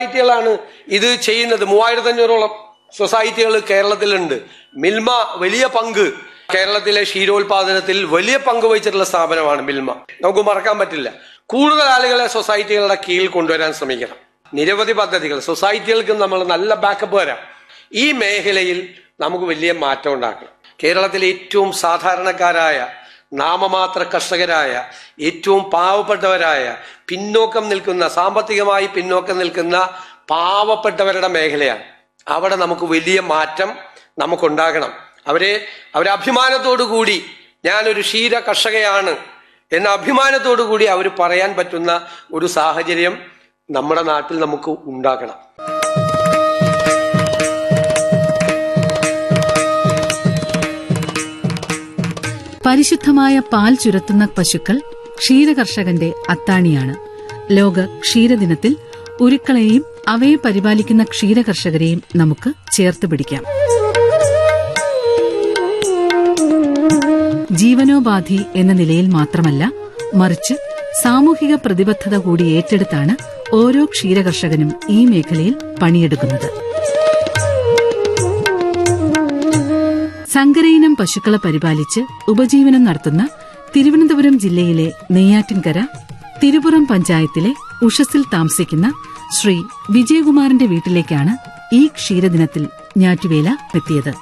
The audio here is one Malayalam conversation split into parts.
സൊസൈറ്റികളാണ് ഇത് ചെയ്യുന്നത് മൂവായിരത്തി അഞ്ഞൂറോളം സൊസൈറ്റികൾ കേരളത്തിലുണ്ട് മിൽമ വലിയ പങ്ക് കേരളത്തിലെ ക്ഷീരോത്പാദനത്തിൽ വലിയ പങ്ക് വഹിച്ചിട്ടുള്ള സ്ഥാപനമാണ് മിൽമ നമുക്ക് മറക്കാൻ പറ്റില്ല കൂടുതൽ ആളുകളെ സൊസൈറ്റികളുടെ കീഴിൽ കൊണ്ടുവരാൻ ശ്രമിക്കണം നിരവധി പദ്ധതികൾ സൊസൈറ്റികൾക്ക് നമ്മൾ നല്ല ബാക്കപ്പ് വരാം ഈ മേഖലയിൽ നമുക്ക് വലിയ മാറ്റം ഉണ്ടാക്കണം കേരളത്തിലെ ഏറ്റവും സാധാരണക്കാരായ നാമമാത്ര കർഷകരായ ഏറ്റവും പാവപ്പെട്ടവരായ പിന്നോക്കം നിൽക്കുന്ന സാമ്പത്തികമായി പിന്നോക്കം നിൽക്കുന്ന പാവപ്പെട്ടവരുടെ മേഖലയാണ് അവിടെ നമുക്ക് വലിയ മാറ്റം നമുക്കുണ്ടാകണം അവരെ അവരെ അഭിമാനത്തോടു കൂടി ഞാനൊരു ക്ഷീര കർഷകയാണ് എന്ന അഭിമാനത്തോടു കൂടി അവർ പറയാൻ പറ്റുന്ന ഒരു സാഹചര്യം നമ്മുടെ നാട്ടിൽ നമുക്ക് ഉണ്ടാക്കണം പരിശുദ്ധമായ പാൽ ചുരത്തുന്ന പശുക്കൾ ക്ഷീരകർഷകന്റെ അത്താണിയാണ് ലോക ക്ഷീരദിനത്തിൽ ഉരുക്കളെയും അവയെ പരിപാലിക്കുന്ന ക്ഷീരകർഷകരെയും നമുക്ക് ചേർത്ത് പിടിക്കാം ജീവനോപാധി എന്ന നിലയിൽ മാത്രമല്ല മറിച്ച് സാമൂഹിക പ്രതിബദ്ധത കൂടി ഏറ്റെടുത്താണ് ഓരോ ക്ഷീരകർഷകനും ഈ മേഖലയിൽ പണിയെടുക്കുന്നത് സങ്കരയിനം പശുക്കളെ പരിപാലിച്ച് ഉപജീവനം നടത്തുന്ന തിരുവനന്തപുരം ജില്ലയിലെ നെയ്യാറ്റിൻകര തിരുപുറം പഞ്ചായത്തിലെ ഉഷസിൽ താമസിക്കുന്ന ശ്രീ വിജയകുമാറിന്റെ വീട്ടിലേക്കാണ് ഈ ക്ഷീരദിനത്തിൽ ഞാറ്റുവേല എത്തിയത്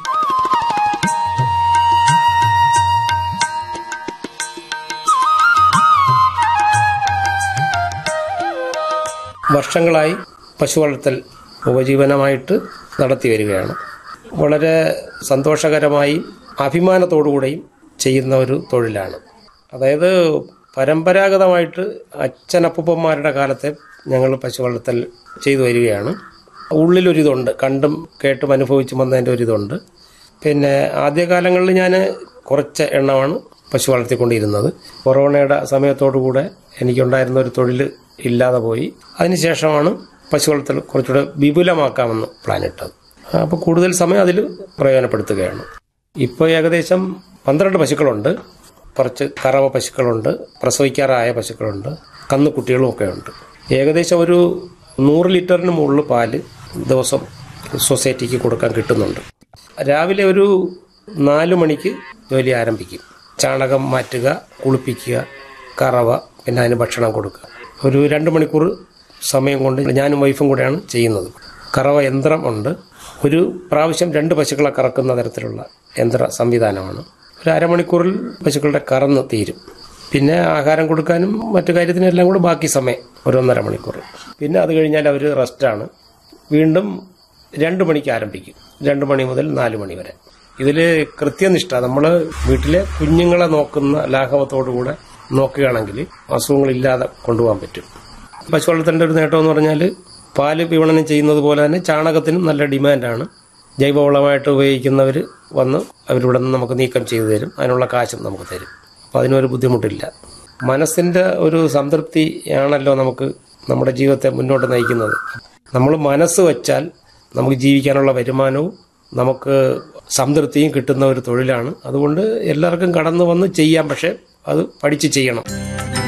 വർഷങ്ങളായി പശു വളർത്തൽ ഉപജീവനമായിട്ട് നടത്തി വരികയാണ് വളരെ സന്തോഷകരമായി അഭിമാനത്തോടുകൂടെയും ചെയ്യുന്ന ഒരു തൊഴിലാണ് അതായത് പരമ്പരാഗതമായിട്ട് അച്ഛനപ്പൂപ്പന്മാരുടെ കാലത്തെ ഞങ്ങൾ പശു വളർത്തൽ ചെയ്തു വരികയാണ് ഉള്ളിലൊരിതുണ്ട് കണ്ടും കേട്ടും അനുഭവിച്ചും വന്നതിൻ്റെ ഒരിതുണ്ട് പിന്നെ ആദ്യകാലങ്ങളിൽ ഞാൻ കുറച്ച് എണ്ണമാണ് പശു വളർത്തിക്കൊണ്ടിരുന്നത് കൊറോണയുടെ സമയത്തോടുകൂടെ എനിക്കുണ്ടായിരുന്ന ഒരു തൊഴിൽ ഇല്ലാതെ പോയി അതിനുശേഷമാണ് പശു വളർത്തൽ കുറച്ചുകൂടെ വിപുലമാക്കാമെന്ന് പ്ലാനിട്ടത് അപ്പോൾ കൂടുതൽ സമയം അതിൽ പ്രയോജനപ്പെടുത്തുകയാണ് ഇപ്പോൾ ഏകദേശം പന്ത്രണ്ട് പശുക്കളുണ്ട് കുറച്ച് കറവ പശുക്കളുണ്ട് പ്രസവിക്കാറായ പശുക്കളുണ്ട് കന്നുകുട്ടികളും ഒക്കെ ഉണ്ട് ഏകദേശം ഒരു നൂറ് ലിറ്ററിന് മുകളിൽ പാല് ദിവസം സൊസൈറ്റിക്ക് കൊടുക്കാൻ കിട്ടുന്നുണ്ട് രാവിലെ ഒരു നാലു മണിക്ക് ജോലി ആരംഭിക്കും ചാണകം മാറ്റുക കുളിപ്പിക്കുക കറവ പിന്നെ അതിന് ഭക്ഷണം കൊടുക്കുക ഒരു രണ്ട് മണിക്കൂർ സമയം കൊണ്ട് ഞാനും വൈഫും കൂടെയാണ് ചെയ്യുന്നത് കറവ യന്ത്രം ഉണ്ട് ഒരു പ്രാവശ്യം രണ്ട് പശുക്കളെ കറക്കുന്ന തരത്തിലുള്ള യന്ത്ര സംവിധാനമാണ് ഒരു അരമണിക്കൂറിൽ പശുക്കളുടെ കറന്ന് തീരും പിന്നെ ആഹാരം കൊടുക്കാനും മറ്റു കാര്യത്തിനെല്ലാം കൂടെ ബാക്കി സമയം ഒരു ഒന്നര മണിക്കൂർ പിന്നെ അത് കഴിഞ്ഞാൽ അവർ റെസ്റ്റാണ് വീണ്ടും രണ്ട് മണിക്ക് ആരംഭിക്കും രണ്ട് മണി മുതൽ നാല് മണി വരെ ഇതിൽ കൃത്യനിഷ്ഠ നമ്മൾ വീട്ടിലെ കുഞ്ഞുങ്ങളെ നോക്കുന്ന ലാഘവത്തോടുകൂടെ നോക്കുകയാണെങ്കിൽ അസുഖങ്ങളില്ലാതെ കൊണ്ടുപോകാൻ പറ്റും പശു വളർത്തേണ്ട ഒരു നേട്ടം എന്ന് പറഞ്ഞാൽ പാല് വിപണനം ചെയ്യുന്നത് പോലെ തന്നെ ചാണകത്തിനും നല്ല ഡിമാൻഡാണ് ജൈവവളമായിട്ട് ഉപയോഗിക്കുന്നവർ വന്ന് അവരിവിടെ നിന്ന് നമുക്ക് നീക്കം ചെയ്തു തരും അതിനുള്ള കാശും നമുക്ക് തരും അപ്പോൾ അതിനൊരു ബുദ്ധിമുട്ടില്ല മനസ്സിൻ്റെ ഒരു സംതൃപ്തിയാണല്ലോ നമുക്ക് നമ്മുടെ ജീവിതത്തെ മുന്നോട്ട് നയിക്കുന്നത് നമ്മൾ മനസ്സ് വച്ചാൽ നമുക്ക് ജീവിക്കാനുള്ള വരുമാനവും നമുക്ക് സംതൃപ്തിയും കിട്ടുന്ന ഒരു തൊഴിലാണ് അതുകൊണ്ട് എല്ലാവർക്കും കടന്നു വന്ന് ചെയ്യാം പക്ഷെ അത് പഠിച്ച് ചെയ്യണം